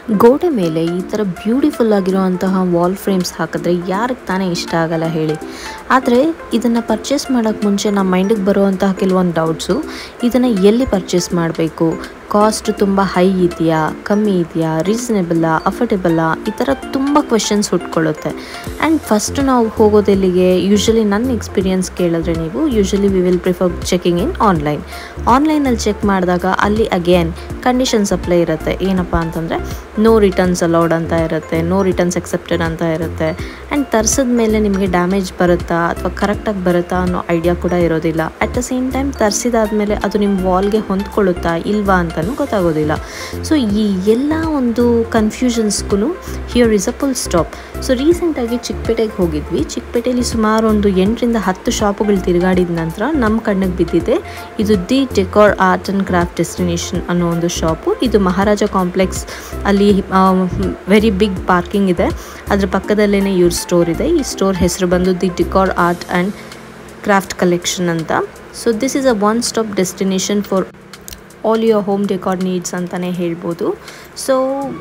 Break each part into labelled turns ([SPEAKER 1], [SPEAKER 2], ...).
[SPEAKER 1] ಗೋಡೆ ಮೇಲೆ ಈ ಥರ ಬ್ಯೂಟಿಫುಲ್ ಆಗಿರುವಂತಹ ವಾಲ್ ಫ್ರೇಮ್ಸ್ ಹಾಕಿದ್ರೆ ಯಾರಿಗೆ ತಾನೇ ಇಷ್ಟ ಆಗಲ್ಲ ಹೇಳಿ ಆದರೆ ಇದನ್ನು ಪರ್ಚೇಸ್ ಮಾಡೋಕ್ಕೆ ಮುಂಚೆ ನಮ್ಮ ಮೈಂಡಿಗೆ ಬರುವಂತಹ ಕೆಲವೊಂದು ಡೌಟ್ಸು ಇದನ್ನು ಎಲ್ಲಿ ಪರ್ಚೇಸ್ ಮಾಡಬೇಕು ಕಾಸ್ಟ್ ತುಂಬ ಹೈ ಇದೆಯಾ ಕಮ್ಮಿ ಇದೆಯಾ ರೀಸನೇಬಲ್ಲಾ ಅಫೋರ್ಡೆಬಲ್ಲಾ ಈ ಥರ ತುಂಬ ಕ್ವೆಶನ್ಸ್ ಹುಟ್ಕೊಳ್ಳುತ್ತೆ ಆ್ಯಂಡ್ ಫಸ್ಟ್ ನಾವು ಹೋಗೋದೆಲ್ಲಿಗೆ ಯೂಶ್ವಲಿ ನನ್ನ ಎಕ್ಸ್ಪೀರಿಯನ್ಸ್ ಕೇಳಿದ್ರೆ ನೀವು usually we will prefer checking in online ಆನ್ಲೈನಲ್ಲಿ ಚೆಕ್ ಮಾಡಿದಾಗ ಅಲ್ಲಿ ಅಗೇನ್ ಕಂಡೀಷನ್ಸ್ ಅಪ್ಲೈ ಇರುತ್ತೆ ಏನಪ್ಪ ಅಂತಂದರೆ ನೋ ರಿಟರ್ನ್ಸ್ ಅಲೌಡ್ ಅಂತ ಇರುತ್ತೆ ನೋ ರಿಟರ್ನ್ಸ್ ಎಕ್ಸೆಪ್ಟೆಡ್ ಅಂತ ಇರುತ್ತೆ ಆ್ಯಂಡ್ ತರಿಸಿದ ಮೇಲೆ ನಿಮಗೆ ಡ್ಯಾಮೇಜ್ ಬರುತ್ತಾ ಅಥವಾ ಕರೆಕ್ಟಾಗಿ ಬರುತ್ತಾ ಅನ್ನೋ ಐಡಿಯಾ ಕೂಡ ಇರೋದಿಲ್ಲ ಅಟ್ ದ ಸೇಮ್ ಟೈಮ್ ತರಿಸಿದಾದ್ಮೇಲೆ ಅದು ನಿಮ್ಮ ವಾಲ್ಗೆ ಹೊಂದ್ಕೊಳ್ಳುತ್ತಾ ಇಲ್ವಾ ಅಂತಲೂ ಗೊತ್ತಾಗೋದಿಲ್ಲ ಸೊ ಈ ಎಲ್ಲ ಒಂದು ಕನ್ಫ್ಯೂಷನ್ಸ್ಗೂ here is a full stop so ರೀಸೆಂಟಾಗಿ ಚಿಕ್ಕಪೇಟೆಗೆ ಹೋಗಿದ್ವಿ ಚಿಕ್ಕಪೇಟೆಯಲ್ಲಿ ಸುಮಾರು ಒಂದು ಎಂಟರಿಂದ ಹತ್ತು ಶಾಪುಗಳು ತಿರುಗಾಡಿದ ನಂತರ ನಮ್ಮ ಕಣ್ಣಿಗೆ ಬಿದ್ದಿದೆ ಇದು the decor art and craft destination ಅನ್ನೋ ಒಂದು ಶಾಪು ಇದು ಮಹಾರಾಜ ಕಾಂಪ್ಲೆಕ್ಸ್ ಅಲ್ಲಿ ವೆರಿ ಬಿಗ್ ಪಾರ್ಕಿಂಗ್ ಇದೆ ಅದ್ರ ಪಕ್ಕದಲ್ಲೇ ಇವ್ರ ಸ್ಟೋರ್ ಇದೆ ಈ ಸ್ಟೋರ್ ಹೆಸರು ಬಂದು the decor art and craft collection ಅಂತ so this is a one stop destination for all your home decor needs ಅಂತಲೇ ಹೇಳ್ಬೋದು ಸೊ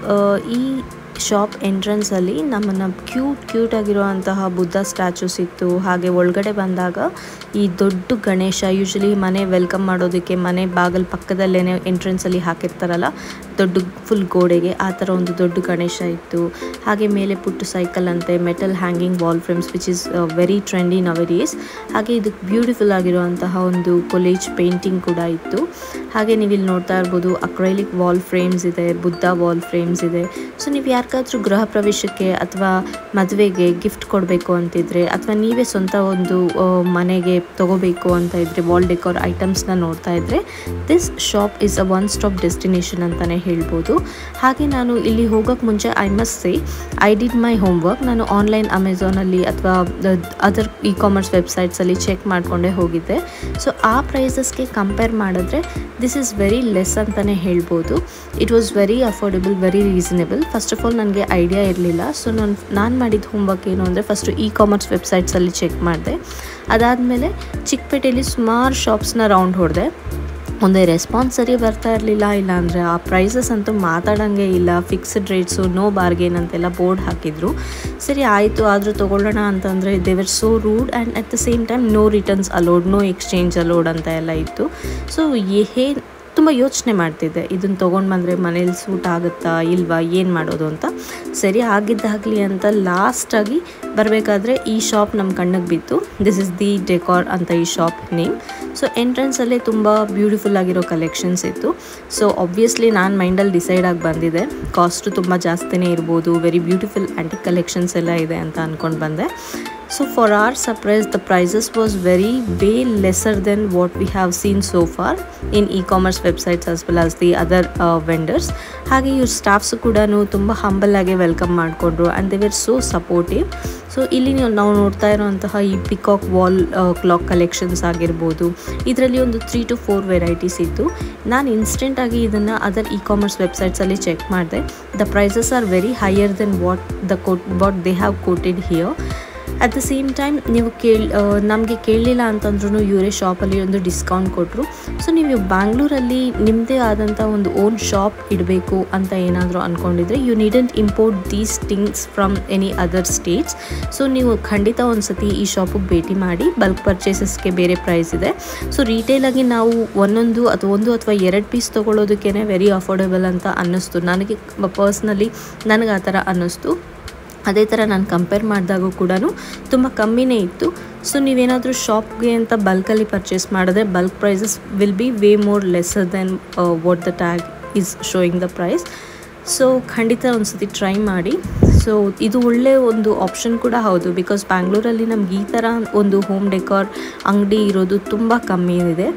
[SPEAKER 1] ಈ ಶಾಪ್ ಎಂಟ್ರೆನ್ಸಲ್ಲಿ ನಮ್ಮನ್ನು ಕ್ಯೂಟ್ ಕ್ಯೂಟ್ ಆಗಿರುವಂತಹ ಬುದ್ಧ ಸ್ಟ್ಯಾಚೂಸ್ ಇತ್ತು ಹಾಗೆ ಒಳಗಡೆ ಬಂದಾಗ ಈ ದೊಡ್ಡ ಗಣೇಶ ಯೂಶ್ವಲಿ ಮನೆ ವೆಲ್ಕಮ್ ಮಾಡೋದಕ್ಕೆ ಮನೆ ಬಾಗಲ್ ಪಕ್ಕದಲ್ಲೇ ಎಂಟ್ರೆನ್ಸಲ್ಲಿ ಹಾಕಿರ್ತಾರಲ್ಲ ದೊಡ್ಡ ಫುಲ್ ಗೋಡೆಗೆ ಆ ಥರ ಒಂದು ದೊಡ್ಡ ಗಣೇಶ ಇತ್ತು ಹಾಗೆ ಮೇಲೆ ಪುಟ್ಟು ಸೈಕಲ್ ಅಂತೆ metal hanging wall frames which is very trendy nowadays ಹಾಗೆ ಇದಕ್ಕೆ ಬ್ಯೂಟಿಫುಲ್ ಆಗಿರುವಂತಹ ಒಂದು ಕೊಲೇಜ್ ಪೇಂಟಿಂಗ್ ಕೂಡ ಇತ್ತು ಹಾಗೆ ನೀವು ಇಲ್ಲಿ ನೋಡ್ತಾ ಇರ್ಬೋದು ಅಕ್ರೈಲಿಕ್ ವಾಲ್ ಫ್ರೇಮ್ಸ್ ಇದೆ ಬುದ್ಧ ವಾಲ್ ಫ್ರೇಮ್ಸ್ ಇದೆ ಸೊ ನೀವು ಯಾರಿಗಾದ್ರೂ ಗೃಹ ಪ್ರವೇಶಕ್ಕೆ ಅಥವಾ ಮದುವೆಗೆ ಗಿಫ್ಟ್ ಕೊಡಬೇಕು ಅಂತಿದ್ರೆ ಅಥವಾ ನೀವೇ ಸ್ವಂತ ಒಂದು ಮನೆಗೆ ತಗೋಬೇಕು ಅಂತ ಇದ್ದರೆ ವಾಲ್ ಡೆಕೋರ್ ಐಟಮ್ಸ್ನ ನೋಡ್ತಾ ಇದ್ದರೆ this shop is a one stop destination ಅಂತಲೇ ಹೇಳ್ಬೋದು ಹಾಗೆ ನಾನು ಇಲ್ಲಿ ಹೋಗೋಕ್ಕೆ ಮುಂಚೆ I must say I did my homework ನಾನು ಆನ್ಲೈನ್ ಅಮೆಝಾನಲ್ಲಿ ಅಥವಾ ಅದರ್ ಇ ಕಾಮರ್ಸ್ ವೆಬ್ಸೈಟ್ಸಲ್ಲಿ ಚೆಕ್ ಮಾಡಿಕೊಂಡೇ ಹೋಗಿದ್ದೆ ಸೊ ಆ ಪ್ರೈಸಸ್ಗೆ ಕಂಪೇರ್ ಮಾಡಿದ್ರೆ ದಿಸ್ ಇಸ್ ವೆರಿ ಲೆಸ್ ಅಂತಲೇ ಹೇಳ್ಬೋದು it was very affordable very reasonable first of all ನನಗೆ ಐಡಿಯಾ ಇರಲಿಲ್ಲ ಸೊ ನಾನು ನಾನು ಮಾಡಿದ ಹೋಮ್ವರ್ಕ್ ಏನು ಅಂದರೆ ಫಸ್ಟು ಇ ಕಾಮರ್ಸ್ ವೆಬ್ಸೈಟ್ಸಲ್ಲಿ ಚೆಕ್ ಮಾಡಿದೆ ಅದಾದಮೇಲೆ ಚಿಕ್ಕಪೇಟೆಯಲ್ಲಿ ಸುಮಾರು ಶಾಪ್ಸ್ನ ರೌಂಡ್ ಹೊಡೆದೆ ಒಂದೇ ರೆಸ್ಪಾನ್ಸ್ ಸರಿ ಬರ್ತಾ ಇರಲಿಲ್ಲ ಇಲ್ಲ ಅಂದರೆ ಆ ಪ್ರೈಸಸ್ ಅಂತೂ ಮಾತಾಡೋಂಗೆ ಇಲ್ಲ ಫಿಕ್ಸ್ಡ್ ರೇಟ್ಸು ನೋ ಬಾರ್ಗೇನ್ ಅಂತೆಲ್ಲ ಬೋರ್ಡ್ ಹಾಕಿದ್ರು ಸರಿ ಆಯಿತು ಆದರೂ ತೊಗೊಳ್ಳೋಣ ಅಂತಂದರೆ they were so rude and at the same time no returns allowed no exchange allowed ಅಂತ ಎಲ್ಲ ಇತ್ತು ಸೊ ಏ ತುಂಬ ಯೋಚನೆ ಮಾಡ್ತಿದ್ದೆ ಇದನ್ನು ತೊಗೊಂಡು ಬಂದರೆ ಮನೇಲಿ ಸೂಟ್ ಆಗುತ್ತಾ ಇಲ್ವಾ ಏನು ಮಾಡೋದು ಅಂತ ಸರಿ ಆಗಿದ್ದಾಗಲಿ ಅಂತ ಲಾಸ್ಟಾಗಿ ಬರಬೇಕಾದ್ರೆ ಈ ಶಾಪ್ ನಮ್ಮ ಕಣ್ಣಿಗೆ ಬಿತ್ತು ದಿಸ್ ಇಸ್ ದಿ ಡೆಕಾರ್ ಅಂತ ಈ ಶಾಪ್ ನೇಮ್ ಸೊ ಎಂಟ್ರೆನ್ಸಲ್ಲೇ ತುಂಬ ಬ್ಯೂಟಿಫುಲ್ ಆಗಿರೋ ಕಲೆಕ್ಷನ್ಸ್ ಇತ್ತು ಸೊ ಆಬ್ವಿಯಸ್ಲಿ ನಾನು ಮೈಂಡಲ್ಲಿ ಡಿಸೈಡ್ ಆಗಿ ಬಂದಿದೆ ಕಾಸ್ಟು ತುಂಬ ಜಾಸ್ತಿನೇ ಇರ್ಬೋದು ವೆರಿ ಬ್ಯೂಟಿಫುಲ್ ಆ್ಯಂಟಿಕ್ ಕಲೆಕ್ಷನ್ಸ್ ಎಲ್ಲ ಇದೆ ಅಂತ ಅಂದ್ಕೊಂಡು ಬಂದೆ so far our surprise the prices was very way lesser than what we have seen so far in e commerce websites as well as the other vendors ಹಾಗೆ ಇವ್ರ staffs ಕೂಡ ತುಂಬ ಹಂಬಲಾಗಿ ವೆಲ್ಕಮ್ ಮಾಡಿಕೊಂಡ್ರು and they were so supportive so ಇಲ್ಲಿ ನೀವು ನಾವು ನೋಡ್ತಾ ಇರೋಂತಹ ಈ ಪಿಕಾಕ್ ವಾಲ್ ಕ್ಲಾಕ್ ಕಲೆಕ್ಷನ್ಸ್ ಆಗಿರ್ಬೋದು ಇದರಲ್ಲಿ ಒಂದು ತ್ರೀ ಟು ಫೋರ್ ವೆರೈಟೀಸ್ ಇತ್ತು ನಾನು ಇನ್ಸ್ಟೆಂಟಾಗಿ ಇದನ್ನು ಅದರ್ ಇ ಕಾಮರ್ಸ್ ವೆಬ್ಸೈಟ್ಸಲ್ಲಿ ಚೆಕ್ ಮಾಡಿದೆ the prices are very higher than what the quote what they have quoted here at the same time ನೀವು ಕೇಳಿ ನಮಗೆ ಕೇಳಲಿಲ್ಲ ಅಂತಂದ್ರೂ ಇವರೇ ಶಾಪಲ್ಲಿ ಒಂದು ಡಿಸ್ಕೌಂಟ್ ಕೊಟ್ಟರು ಸೊ ನೀವು ಬ್ಯಾಂಗ್ಳೂರಲ್ಲಿ ನಿಮ್ಮದೇ ಆದಂಥ ಒಂದು ಓನ್ ಶಾಪ್ ಇಡಬೇಕು ಅಂತ ಏನಾದರೂ ಅಂದ್ಕೊಂಡಿದ್ರೆ you needn't import these things from any other states so ನೀವು ಖಂಡಿತ ಒಂದು ಸತಿ ಈ ಶಾಪಿಗೆ ಭೇಟಿ ಮಾಡಿ ಬಲ್ಕ್ ಪರ್ಚೇಸಸ್ಗೆ ಬೇರೆ ಪ್ರೈಸ್ ಇದೆ ಸೊ ರಿಟೇಲಾಗಿ ನಾವು ಒಂದೊಂದು ಅಥವಾ ಒಂದು ಅಥವಾ ಎರಡು ಪೀಸ್ ತೊಗೊಳೋದಕ್ಕೇ ವೆರಿ ಅಫೋರ್ಡೆಬಲ್ ಅಂತ ಅನ್ನಿಸ್ತು ನನಗೆ ಪರ್ಸ್ನಲಿ ನನಗೆ ಆ ಥರ ಅನ್ನಿಸ್ತು ಅದೇ ಥರ ನಾನು ಕಂಪೇರ್ ಮಾಡಿದಾಗೂ ಕೂಡ ತುಂಬ ಕಮ್ಮಿನೇ ಇತ್ತು ಸೊ ನೀವೇನಾದರೂ ಶಾಪ್ಗೆ ಅಂತ ಬಲ್ಕಲ್ಲಿ ಪರ್ಚೇಸ್ ಮಾಡಿದ್ರೆ bulk prices will be way more lesser than what the tag is showing the price so ಖಂಡಿತ ಒಂದು ಸತಿ ಟ್ರೈ ಮಾಡಿ ಸೊ ಇದು ಒಳ್ಳೆಯ ಒಂದು ಆಪ್ಷನ್ ಕೂಡ ಹೌದು ಬಿಕಾಸ್ ಬ್ಯಾಂಗ್ಳೂರಲ್ಲಿ ನಮ್ಗೆ ಈ ಥರ ಒಂದು ಹೋಮ್ ಡೆಕಾರ್ ಅಂಗಡಿ ಇರೋದು ತುಂಬ ಕಮ್ಮಿ ಇದೆ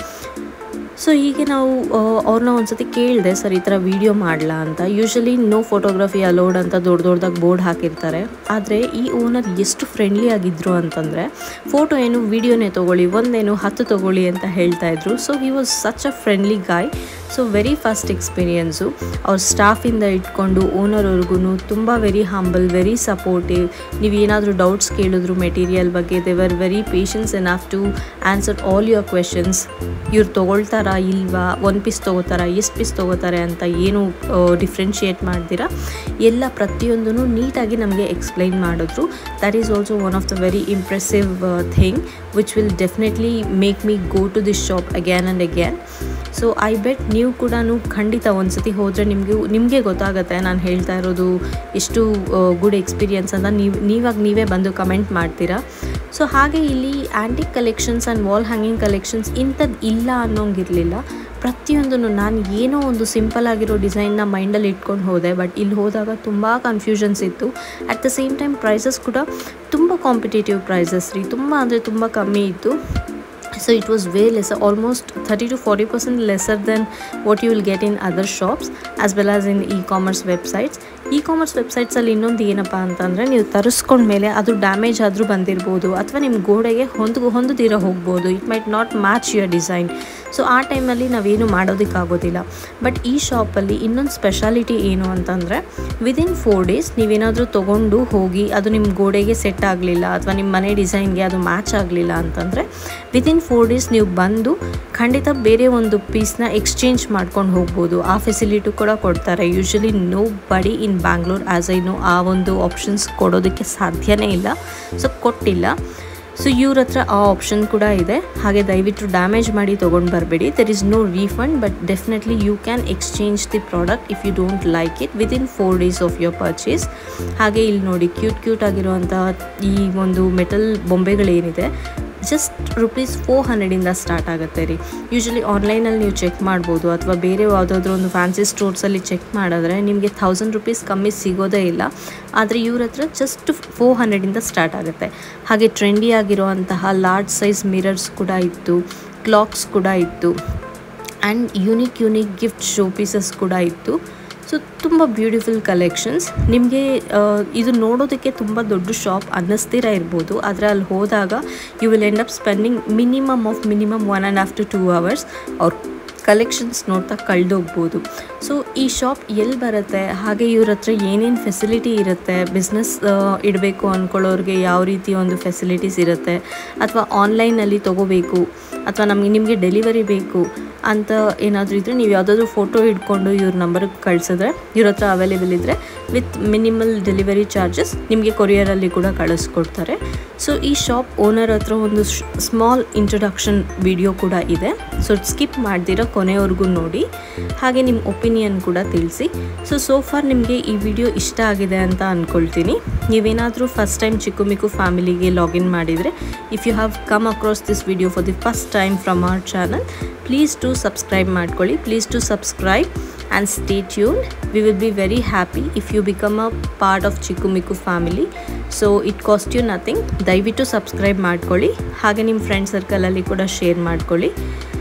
[SPEAKER 1] ಸೊ ಹೀಗೆ ನಾವು ಅವ್ರನ್ನ ಒಂದ್ಸತಿ ಕೇಳಿದೆ ಸರ್ ಈ ಥರ ವೀಡಿಯೋ ಮಾಡಲಾ ಅಂತ ಯೂಶ್ವಲಿ ನೋ ಫೋಟೋಗ್ರಫಿ ಅಲೋಡ್ ಅಂತ ದೊಡ್ಡ ದೊಡ್ಡದಾಗಿ ಬೋರ್ಡ್ ಹಾಕಿರ್ತಾರೆ ಆದರೆ ಈ ಓನರ್ ಎಷ್ಟು ಫ್ರೆಂಡ್ಲಿ ಆಗಿದ್ರು ಅಂತಂದರೆ ಫೋಟೋ ಏನು ವೀಡಿಯೋನೇ ತೊಗೊಳ್ಳಿ ಒಂದೇನು ಹತ್ತು ತೊಗೊಳ್ಳಿ ಅಂತ ಹೇಳ್ತಾ ಇದ್ರು so he was such a friendly guy so very first experience ಅವ್ರ ಸ್ಟಾಫಿಂದ ಇಟ್ಕೊಂಡು ಓನರ್ವರೆಗೂ ತುಂಬ ವೆರಿ ಹಂಬಲ್ ವೆರಿ ಸಪೋರ್ಟಿವ್ ನೀವು ಏನಾದರೂ ಡೌಟ್ಸ್ ಕೇಳಿದ್ರು ಮೆಟೀರಿಯಲ್ ಬಗ್ಗೆ they were very patience enough to answer all your questions ಇವ್ರು ತೊಗೊಳ್ತಾರಾ ತೊಗೋತಾರಾ ಇಲ್ವಾ ಒನ್ ಪೀಸ್ ತೊಗೋತಾರಾ ಎಷ್ಟು ಪೀಸ್ ತೊಗೋತಾರೆ ಅಂತ ಏನು ಡಿಫ್ರೆನ್ಷಿಯೇಟ್ ಮಾಡ್ದಿರಾ ಎಲ್ಲ ಪ್ರತಿಯೊಂದೂ ನೀಟಾಗಿ ನಮಗೆ ಎಕ್ಸ್ಪ್ಲೈನ್ ಮಾಡಿದ್ರು that is also one of the very impressive thing which will definitely make me go to this shop again and again so I bet ನೀವು ಕೂಡ ಖಂಡಿತ ಒಂದ್ಸತಿ ಹೋದರೆ ನಿಮಗೆ ನಿಮಗೆ ಗೊತ್ತಾಗುತ್ತೆ ನಾನು ಹೇಳ್ತಾ ಇರೋದು ಎಷ್ಟು ಗುಡ್ ಎಕ್ಸ್ಪೀರಿಯನ್ಸ್ ಅಂತ ನೀವು ನೀವಾಗ ನೀವೇ ಬಂದು ಕಮೆಂಟ್ ಮಾಡ್ತೀರಾ ಸೊ ಹಾಗೆ ಇಲ್ಲಿ antique collections and wall hanging collections ಇಂಥದ್ದು ಇಲ್ಲ ಅನ್ನೋಂಗಿರಲಿಲ್ಲ ಪ್ರತಿಯೊಂದನ್ನು ನಾನು ಏನೋ ಒಂದು ಸಿಂಪಲ್ ಆಗಿರೋ ಡಿಸೈನ್ನ ಮೈಂಡಲ್ಲಿ ಇಟ್ಕೊಂಡು ಹೋದೆ ಬಟ್ ಇಲ್ಲಿ ಹೋದಾಗ ತುಂಬ ಕನ್ಫ್ಯೂಷನ್ಸ್ ಇತ್ತು at the same time prices ಕೂಡ ತುಂಬ ಕಾಂಪಿಟೇಟಿವ್ ಪ್ರೈಸಸ್ ರೀ ತುಂಬ ಅಂದರೆ ತುಂಬ ಕಮ್ಮಿ ಇತ್ತು so it was way lesser almost 30 to 40 percent lesser than what you will get in other shops as well as in e-commerce websites e commerce ವೆಬ್ಸೈಟ್ಸಲ್ಲಿ ಇನ್ನೊಂದು ಏನಪ್ಪ ಅಂತಂದರೆ ನೀವು ತರಿಸ್ಕೊಂಡ್ಮೇಲೆ ಅದು ಡ್ಯಾಮೇಜ್ ಆದರೂ ಬಂದಿರ್ಬೋದು ಅಥವಾ ನಿಮ್ಮ ಗೋಡೆಗೆ ಹೊಂದ್ ಹೊಂದದಿರೋ ಹೋಗ್ಬೋದು it might not match your design so ಆ ಟೈಮಲ್ಲಿ ನಾವೇನು ಮಾಡೋದಕ್ಕಾಗೋದಿಲ್ಲ ಬಟ್ ಈ ಶಾಪಲ್ಲಿ ಇನ್ನೊಂದು ಸ್ಪೆಷಾಲಿಟಿ ಏನು ಅಂತಂದರೆ ವಿದಿನ್ ಫೋರ್ ಡೇಸ್ ನೀವೇನಾದರೂ ತೊಗೊಂಡು ಹೋಗಿ ಅದು ನಿಮ್ಮ ಗೋಡೆಗೆ ಸೆಟ್ ಆಗಲಿಲ್ಲ ಅಥವಾ ನಿಮ್ಮ ಮನೆ ಡಿಸೈನ್ಗೆ ಅದು ಮ್ಯಾಚ್ ಆಗಲಿಲ್ಲ ಅಂತಂದರೆ ವಿದಿನ್ ಫೋರ್ ಡೇಸ್ ನೀವು ಬಂದು ಖಂಡಿತ ಬೇರೆ ಒಂದು ಪೀಸ್ನ ಎಕ್ಸ್ಚೇಂಜ್ ಮಾಡ್ಕೊಂಡು ಹೋಗ್ಬೋದು ಆ ಫೆಸಿಲಿಟಿ ಕೂಡ ಕೊಡ್ತಾರೆ usually nobody in Bangalore as I know ಆ ಒಂದು ಆಪ್ಷನ್ಸ್ ಕೊಡೋದಕ್ಕೆ ಸಾಧ್ಯನೇ ಇಲ್ಲ ಸೊ ಕೊಟ್ಟಿಲ್ಲ ಸೊ ಇವ್ರ ಹತ್ರ ಆ ಆಪ್ಷನ್ ಕೂಡ ಇದೆ ಹಾಗೆ ದಯವಿಟ್ಟು ಡ್ಯಾಮೇಜ್ ಮಾಡಿ ತೊಗೊಂಡು ಬರಬೇಡಿ there is no refund but definitely you can exchange the product if you don't like it within four days of your purchase ಹಾಗೆ ಇಲ್ಲಿ ನೋಡಿ ಕ್ಯೂಟ್ ಕ್ಯೂಟ್ ಆಗಿರುವಂತಹ ಈ ಒಂದು ಮೆಟಲ್ ಬೊಂಬೆಗಳೇನಿದೆ ಜಸ್ಟ್ ರುಪೀಸ್ ಫೋರ್ ಹಂಡ್ರೆಡಿಂದ ಸ್ಟಾರ್ಟ್ ಆಗುತ್ತೆ ರೀ ಯೂಶ್ವಲಿ ಆನ್ಲೈನಲ್ಲಿ ನೀವು ಚೆಕ್ ಮಾಡ್ಬೋದು ಅಥವಾ ಬೇರೆ ಯಾವುದಾದ್ರೂ ಒಂದು ಫ್ಯಾನ್ಸಿ ಸ್ಟೋರ್ಸಲ್ಲಿ ಚೆಕ್ ಮಾಡಿದ್ರೆ ನಿಮಗೆ ಥೌಸಂಡ್ ರುಪೀಸ್ ಕಮ್ಮಿ ಸಿಗೋದೇ ಇಲ್ಲ ಆದರೆ ಇವ್ರ ಹತ್ರ ಜಸ್ಟ್ ಫೋರ್ ಹಂಡ್ರೆಡಿಂದ ಸ್ಟಾರ್ಟ್ ಆಗುತ್ತೆ ಹಾಗೆ ಟ್ರೆಂಡಿ ಆಗಿರುವಂತಹ ಲಾರ್ಜ್ ಸೈಜ್ ಮಿರರ್ಸ್ ಕೂಡ ಇತ್ತು ಕ್ಲಾಕ್ಸ್ ಕೂಡ ಇತ್ತು and unique unique gift show pieces ಕೂಡ ಇತ್ತು ಸೊ ತುಂಬ ಬ್ಯೂಟಿಫುಲ್ ಕಲೆಕ್ಷನ್ಸ್ ನಿಮಗೆ ಇದು ನೋಡೋದಕ್ಕೆ ತುಂಬ ದೊಡ್ಡ ಶಾಪ್ ಅನ್ನಿಸ್ತೀರ ಇರ್ಬೋದು ಆದರೆ ಅಲ್ಲಿ ಹೋದಾಗ you will end up spending minimum of minimum one and half to two hours ಅವ್ರ ಕಲೆಕ್ಷನ್ಸ್ ನೋಡ್ತಾ ಕಳೆದೋಗ್ಬೋದು ಸೊ ಈ ಶಾಪ್ ಎಲ್ಲಿ ಬರುತ್ತೆ ಹಾಗೆ ಇವ್ರ ಹತ್ರ ಏನೇನು ಫೆಸಿಲಿಟಿ ಇರುತ್ತೆ ಬಿಸ್ನೆಸ್ ಇಡಬೇಕು ಅಂದ್ಕೊಳ್ಳೋರಿಗೆ ಯಾವ ರೀತಿ ಒಂದು ಫೆಸಿಲಿಟೀಸ್ ಇರುತ್ತೆ ಅಥವಾ ಆನ್ಲೈನಲ್ಲಿ ತೊಗೋಬೇಕು ಅಥವಾ ನಮಗೆ ನಿಮಗೆ ಡೆಲಿವರಿ ಬೇಕು ಅಂತ ಏನಾದರೂ ಇದ್ದರೆ ನೀವು ಯಾವುದಾದ್ರೂ ಫೋಟೋ ಹಿಡ್ಕೊಂಡು ಇವ್ರ ನಂಬರ್ಗೆ ಕಳಿಸಿದ್ರೆ ಇವ್ರ ಹತ್ರ ಅವೈಲೇಬಲ್ ಇದ್ದರೆ ವಿತ್ ಮಿನಿಮಲ್ ಡೆಲಿವರಿ ಚಾರ್ಜಸ್ ನಿಮಗೆ ಕೊರಿಯರಲ್ಲಿ ಕೂಡ ಕಳಿಸ್ಕೊಡ್ತಾರೆ ಸೊ ಈ ಶಾಪ್ ಓನರ್ ಹತ್ರ ಒಂದು ಸ್ಮಾಲ್ ಇಂಟ್ರೊಡಕ್ಷನ್ ವಿಡಿಯೋ ಕೂಡ ಇದೆ ಸೊ ಸ್ಕಿಪ್ ಮಾಡ್ದಿರೋ ಕೊನೆವರೆಗೂ ನೋಡಿ ಹಾಗೆ ನಿಮ್ಮ ಒಪಿನಿಯನ್ ಕೂಡ ತಿಳಿಸಿ ಸೊ ಸೋ ಫಾರ್ ನಿಮಗೆ ಈ ವಿಡಿಯೋ ಇಷ್ಟ ಆಗಿದೆ ಅಂತ ಅಂದ್ಕೊಳ್ತೀನಿ ನೀವೇನಾದರೂ ಫಸ್ಟ್ ಟೈಮ್ ಚಿಕ್ಕು ಮಿಕ್ಕು ಫ್ಯಾಮಿಲಿಗೆ ಲಾಗಿನ್ ಮಾಡಿದರೆ if you have come across this video for the first time from our channel please to subscribe ಮಾಡ್ಕೊಳ್ಳಿ please to subscribe and stay tune we will be very happy if you become a part of Chikku Mikku family so it cost you nothing ದಯವಿಟ್ಟು subscribe ಮಾಡ್ಕೊಳ್ಳಿ ಹಾಗೆ ನಿಮ್ಮ friend ಸರ್ಕಲಲ್ಲಿ ಕೂಡ share ಮಾಡ್ಕೊಳ್ಳಿ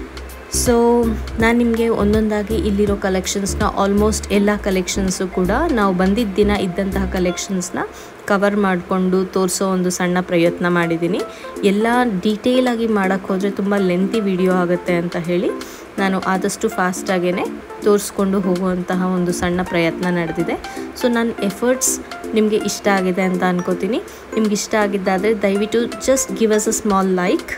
[SPEAKER 1] so ನಾನು ನಿಮಗೆ ಒಂದೊಂದಾಗಿ ಇಲ್ಲಿರೋ ಕಲೆಕ್ಷನ್ಸ್ನ ಆಲ್ಮೋಸ್ಟ್ ಎಲ್ಲ ಕಲೆಕ್ಷನ್ಸು ಕೂಡ ನಾವು ಬಂದಿದ್ದ ದಿನ ಇದ್ದಂತಹ ಕಲೆಕ್ಷನ್ಸ್ನ ಕವರ್ ಮಾಡಿಕೊಂಡು ತೋರಿಸೋ ಒಂದು ಸಣ್ಣ ಪ್ರಯತ್ನ ಮಾಡಿದ್ದೀನಿ ಎಲ್ಲ ಡೀಟೇಲಾಗಿ ಮಾಡೋಕ್ಕೆ ಹೋದರೆ ತುಂಬ ಲೆಂತಿ ವಿಡಿಯೋ ಆಗುತ್ತೆ ಅಂತ ಹೇಳಿ ನಾನು ಆದಷ್ಟು ಫಾಸ್ಟಾಗೇ ತೋರಿಸ್ಕೊಂಡು ಹೋಗುವಂತಹ ಒಂದು ಸಣ್ಣ ಪ್ರಯತ್ನ ನಡೆದಿದೆ ಸೊ ನನ್ನ ಎಫರ್ಟ್ಸ್ ನಿಮಗೆ ಇಷ್ಟ ಆಗಿದೆ ಅಂತ ಅನ್ಕೋತೀನಿ ನಿಮ್ಗೆ ಇಷ್ಟ ಆಗಿದ್ದಾದರೆ ದಯವಿಟ್ಟು just give us a small like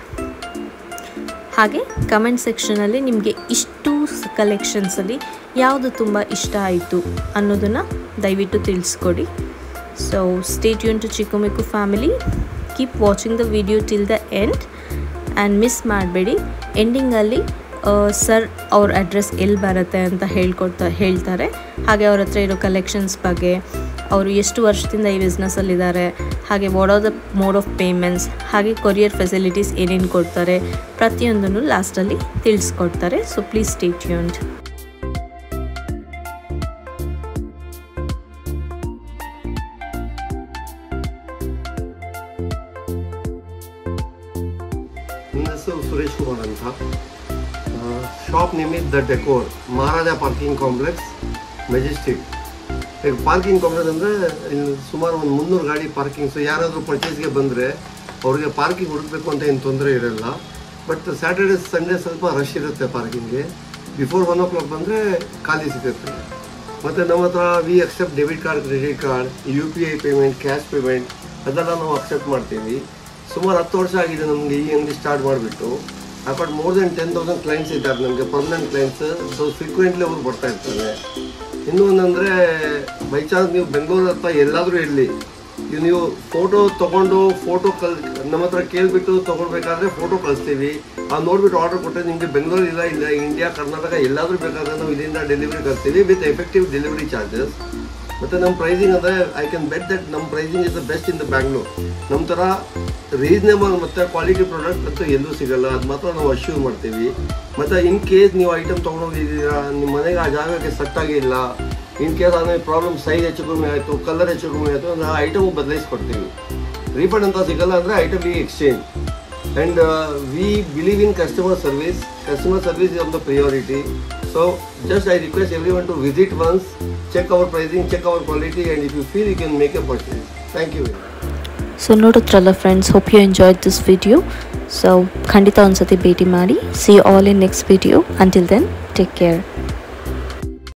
[SPEAKER 1] ಹಾಗೆ ಕಮೆಂಟ್ ಸೆಕ್ಷನಲ್ಲಿ ನಿಮಗೆ ಇಷ್ಟು ಕಲೆಕ್ಷನ್ಸಲ್ಲಿ ಯಾವುದು ತುಂಬ ಇಷ್ಟ ಆಯಿತು ಅನ್ನೋದನ್ನು ದಯವಿಟ್ಟು ತಿಳಿಸ್ಕೊಡಿ so stay tune to Chikkamikku family keep watching the video till the end and miss ಮಾಡಬೇಡಿ ಎಂಡಿಂಗಲ್ಲಿ ಸರ್ ಅವ್ರ ಅಡ್ರೆಸ್ ಎಲ್ಲಿ ಬರುತ್ತೆ ಅಂತ ಹೇಳ್ಕೊಡ್ತಾ ಹೇಳ್ತಾರೆ ಹಾಗೆ ಅವ್ರ ಹತ್ರ ಇರೋ ಕಲೆಕ್ಷನ್ಸ್ ಬಗ್ಗೆ ಅವರು ಎಷ್ಟು ವರ್ಷದಿಂದ ಈ ಬಿಸ್ನೆಸ್ಸಲ್ಲಿದ್ದಾರೆ ಹಾಗೆ what are the mode of payments ಹಾಗೆ ಕೊರಿಯರ್ ಫೆಸಿಲಿಟೀಸ್ ಏನೇನು ಕೊಡ್ತಾರೆ ಪ್ರತಿಯೊಂದನ್ನು ಲಾಸ್ಟಲ್ಲಿ ತಿಳಿಸ್ಕೊಡ್ತಾರೆ ಸೊ ಪ್ಲೀಸ್ ಸ್ಟೇ ಟ್ಯೂನ್ಡ್
[SPEAKER 2] ನನ್ನ ಹೆಸರು ಸುರೇಶ್ ಕುಮಾರ್ ಅಂತ shop name is the decor Maharaja parking complex Majestic ಈಗ ಪಾರ್ಕಿಂಗ್ ಕಾಂಪ್ಲೆಕ್ಸ್ ಅಂದರೆ ಇಲ್ಲಿ ಸುಮಾರು ಒಂದು ಮುನ್ನೂರು ಗಾಡಿ ಪಾರ್ಕಿಂಗ್ಸ್ ಯಾರಾದರೂ ಪರ್ಚೇಸ್ಗೆ ಬಂದರೆ ಅವ್ರಿಗೆ ಪಾರ್ಕಿಂಗ್ ಹುಡುಕಬೇಕು ಅಂತ ಏನು ತೊಂದರೆ ಇರಲ್ಲ ಬಟ್ ಸ್ಯಾಟರ್ಡೆ ಸಂಡೇ ಸ್ವಲ್ಪ ರಶ್ ಇರುತ್ತೆ ಪಾರ್ಕಿಂಗ್ಗೆ ಬಿಫೋರ್ ಒನ್ ಓ ಕ್ಲಾಕ್ ಬಂದರೆ ಖಾಲಿ ಸಿಗುತ್ತೆ ಮತ್ತು ನಮ್ಮ ಹತ್ರ we accept debit card credit card U P I payment cash payment ಅದೆಲ್ಲ ನಾವು ಅಕ್ಸೆಪ್ಟ್ ಮಾಡ್ತೀವಿ ಸುಮಾರು ಹತ್ತು ವರ್ಷ ಆಗಿದೆ ನಮಗೆ ಈ ಅಂಗಡಿ ಸ್ಟಾರ್ಟ್ ಮಾಡಿಬಿಟ್ಟು I got more than ten thousand clients ಇದ್ದಾರೆ ನಮಗೆ ಪರ್ಮನೆಂಟ್ ಕ್ಲೈಂಟ್ಸ್ ಸೊ ಫ್ರೀಕ್ವೆಂಟ್ಲಿ ಅವ್ರು ಬರ್ತಾ ಇರ್ತಾರೆ ಇನ್ನೂ ಒಂದಂದರೆ ಬೈ ಚಾನ್ಸ್ ನೀವು ಬೆಂಗಳೂರು ಹತ್ರ ಎಲ್ಲಾದರೂ ಇರಲಿ ಈಗ ನೀವು ಫೋಟೋ ತೊಗೊಂಡು ಫೋಟೋ ಕಲ್ ನಮ್ಮ ಹತ್ರ ಕೇಳಿಬಿಟ್ಟು ತೊಗೊಳ್ಬೇಕಾದ್ರೆ ಫೋಟೋ ಕಳಿಸ್ತೀವಿ ಅದು ನೋಡಿಬಿಟ್ಟು ಆರ್ಡರ್ ಕೊಟ್ಟರೆ ನಿಮಗೆ ಬೆಂಗಳೂರು ಇಲ್ಲ ಇಲ್ಲ ಇಂಡಿಯಾ ಕರ್ನಾಟಕ ಎಲ್ಲಾದರೂ ಬೇಕಾದ್ರೆ ನಾವು ಇಲ್ಲಿಂದ ಡೆಲಿವರಿ ಕಳಿಸ್ತೀವಿ ವಿತ್ ಎಫೆಕ್ಟಿವ್ ಡೆಲಿವರಿ ಚಾರ್ಜಸ್ ಮತ್ತು ನಮ್ಮ ಪ್ರೈಸಿಂಗ್ ಅಂದರೆ ಐ ಕ್ಯಾನ್ ಬೆಟ್ ದಟ್ ನಮ್ಮ pricing is the best in the Bangalore ನಮ್ಮ ಥರ ರೀಸನೇಬಲ್ ಮತ್ತು ಕ್ವಾಲಿಟಿ ಪ್ರಾಡಕ್ಟ್ ಅಂತೂ ಎಲ್ಲೂ ಸಿಗಲ್ಲ ಅದು ಮಾತ್ರ ನಾವು ಅಶ್ಯೂರ್ ಮಾಡ್ತೀವಿ ಮತ್ತು ಇನ್ ಕೇಸ್ ನೀವು ಐಟಮ್ ತೊಗೊಂಡೋಗಿದ್ದೀರಾ ನಿಮ್ಮ ಮನೆಗೆ ಆ ಜಾಗಕ್ಕೆ ಸಟ್ಟಾಗಿ ಇಲ್ಲ ಇನ್ ಕೇಸ್ ಆಮೇಲೆ ಪ್ರಾಬ್ಲಮ್ ಸೈಜ್ ಹೆಚ್ಚು ಕಮ್ಮಿ ಆಯಿತು ಕಲರ್ ಹೆಚ್ಚು ಕಮ್ಮಿ ಆಯಿತು ಅಂದರೆ ಆ ಐಟಮ್ ಬದಲಾಯಿಸ್ಕೊಡ್ತೀವಿ ರೀಫಂಡ್ ಅಂತ ಸಿಗಲ್ಲ ಅಂದರೆ ಐಟಮ್ ಈ exchange and we believe in customer service customer service is on the priority so just I request everyone to visit once check our pricing check our quality and if you feel you can make a purchase thank you very much
[SPEAKER 1] so ನೋಡಿದ್ರಲ್ಲ friends hope you enjoyed this video so ಖಂಡಿತ ಒಂದ್ಸತಿ ಭೇಟಿ ಮಾಡಿ see all in next video until then take care